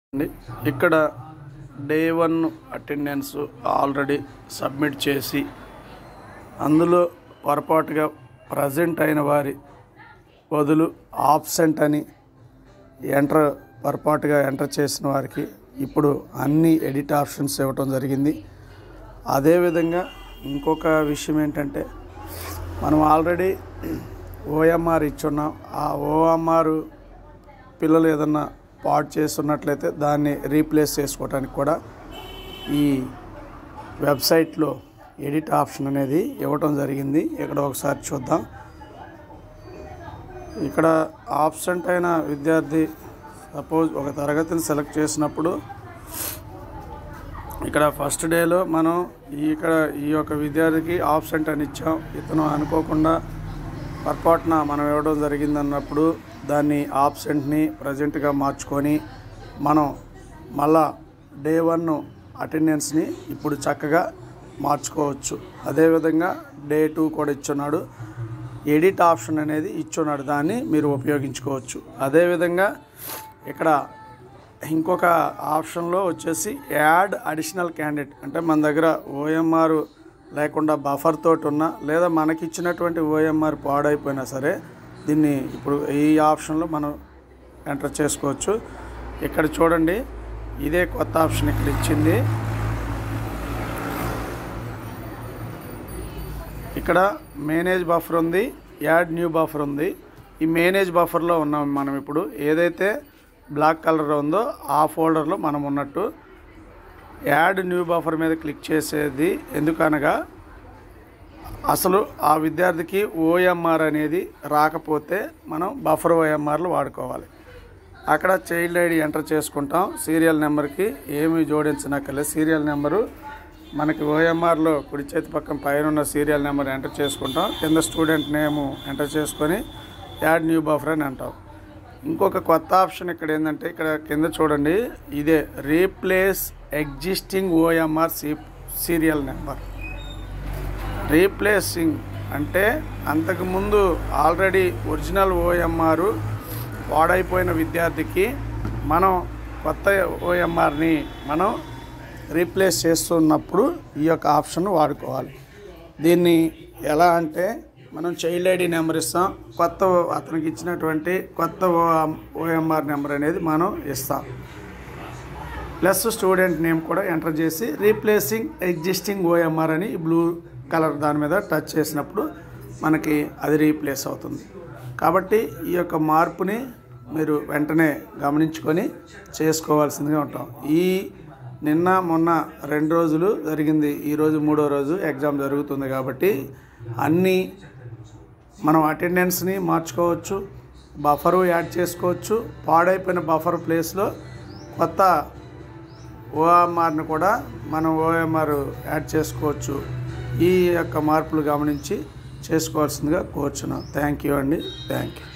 అండి ఇక్కడ day one attendance already submit చేసి అందులో పొరపాటుగా ప్రజెంట్ అయిన వారి బదులు ఆబ్సెంట్ అని ఎంటర్ పొరపాటుగా ఎంటర్ చేసిన వారికి ఇప్పుడు అన్ని ఎడిట్ ఆప్షన్స్ ఇవ్వటం జరిగింది అదేవిధంగా ఇంకొక విషయం ఏంటంటే మనం ఆల్రెడీ ఓఎంఆర్ ఇచ్చున్నాం ఆ ఓఎంఆర్ పిల్లలు ఏదన్నా పాడు చేస్తున్నట్లయితే దాన్ని రీప్లేస్ చేసుకోవడానికి కూడా ఈ వెబ్సైట్లో ఎడిట్ ఆప్షన్ అనేది ఇవ్వటం జరిగింది ఇక్కడ ఒకసారి చూద్దాం ఇక్కడ ఆబ్సెంట్ అయిన విద్యార్థి సపోజ్ ఒక తరగతిని సెలెక్ట్ చేసినప్పుడు ఇక్కడ ఫస్ట్ డేలో మనం ఈ ఇక్కడ ఈ యొక్క విద్యార్థికి ఆబ్సెంట్ అని ఇచ్చాం ఇతను అనుకోకుండా పొరపాటున మనం ఇవ్వడం జరిగింది అన్నప్పుడు దాన్ని ఆబ్సెంట్ని ప్రజెంట్గా మార్చుకొని మనం మళ్ళా డే వన్ అటెండెన్స్ని ఇప్పుడు చక్కగా మార్చుకోవచ్చు అదేవిధంగా డే టూ కూడా ఇచ్చున్నాడు ఎడిట్ ఆప్షన్ అనేది ఇచ్చున్నాడు దాన్ని మీరు ఉపయోగించుకోవచ్చు అదేవిధంగా ఇక్కడ ఇంకొక ఆప్షన్లో వచ్చేసి యాడ్ అడిషనల్ క్యాండిడేట్ అంటే మన దగ్గర ఓఎంఆర్ లేకుండా బఫర్ తోటి ఉన్నా లేదా మనకి ఇచ్చినటువంటి ఓఎంఆర్ పాడైపోయినా సరే దీన్ని ఇప్పుడు ఈ ఆప్షన్లో మనం ఎంటర్ చేసుకోవచ్చు ఇక్కడ చూడండి ఇదే కొత్త ఆప్షన్ ఇక్కడ ఇచ్చింది ఇక్కడ మేనేజ్ బఫర్ ఉంది యాడ్ న్యూ బఫర్ ఉంది ఈ మేనేజ్ బఫర్లో ఉన్నాం మనం ఇప్పుడు ఏదైతే బ్లాక్ కలర్ ఉందో ఆ ఫోల్డర్లో మనం ఉన్నట్టు యాడ్ న్యూ బఫర్ మీద క్లిక్ చేసేది ఎందుకనగా అసలు ఆ విద్యార్థికి ఓఎంఆర్ అనేది రాకపోతే మనం బఫర్ ఓఎంఆర్లు వాడుకోవాలి అక్కడ చైల్డ్ ఐడి ఎంటర్ చేసుకుంటాం సీరియల్ నెంబర్కి ఏమీ జోడించనక్కర్లేదు సీరియల్ నెంబరు మనకి ఓఎంఆర్లో కుడి చేతి పక్కన పైన ఉన్న సీరియల్ నెంబర్ ఎంటర్ చేసుకుంటాం కింద స్టూడెంట్ నేము ఎంటర్ చేసుకొని యాడ్ న్యూ బఫర్ అని అంటాం ఇంకొక కొత్త ఆప్షన్ ఇక్కడ ఏంటంటే ఇక్కడ కింద చూడండి ఇదే రీప్లేస్ ఎగ్జిస్టింగ్ ఓఎంఆర్ సీ సీరియల్ నెంబర్ రీప్లేసింగ్ అంటే అంతకుముందు ఆల్రెడీ ఒరిజినల్ ఓఎంఆర్ పాడైపోయిన విద్యార్థికి మనం కొత్త ఓఎంఆర్ని మనం రీప్లేస్ చేస్తున్నప్పుడు ఈ యొక్క ఆప్షన్ వాడుకోవాలి దీన్ని ఎలా అంటే మనం చైల్డ్ ఐడి నెంబర్ ఇస్తాం కొత్త అతనికి ఇచ్చినటువంటి కొత్త ఓఎంఆర్ నెంబర్ అనేది మనం ఇస్తాం ప్లస్ స్టూడెంట్ నేమ్ కూడా ఎంటర్ చేసి రీప్లేసింగ్ ఎగ్జిస్టింగ్ ఓఎంఆర్ అని బ్లూ కలర్ దాని మీద టచ్ చేసినప్పుడు మనకి అది రీప్లేస్ అవుతుంది కాబట్టి ఈ యొక్క మార్పుని మీరు వెంటనే గమనించుకొని చేసుకోవాల్సిందిగా ఉంటాం ఈ నిన్న మొన్న రెండు రోజులు జరిగింది ఈరోజు మూడో రోజు ఎగ్జామ్ జరుగుతుంది కాబట్టి అన్నీ మనం అటెండెన్స్ని మార్చుకోవచ్చు బఫరు యాడ్ చేసుకోవచ్చు పాడైపోయిన బఫర్ ప్లేస్లో కొత్త ఓఎంఆర్ని కూడా మనం ఓఎంఆర్ యాడ్ చేసుకోవచ్చు ఈ యొక్క మార్పులు గమనించి చేసుకోవాల్సిందిగా కోరుచున్నాం థ్యాంక్ యూ అండి థ్యాంక్ యూ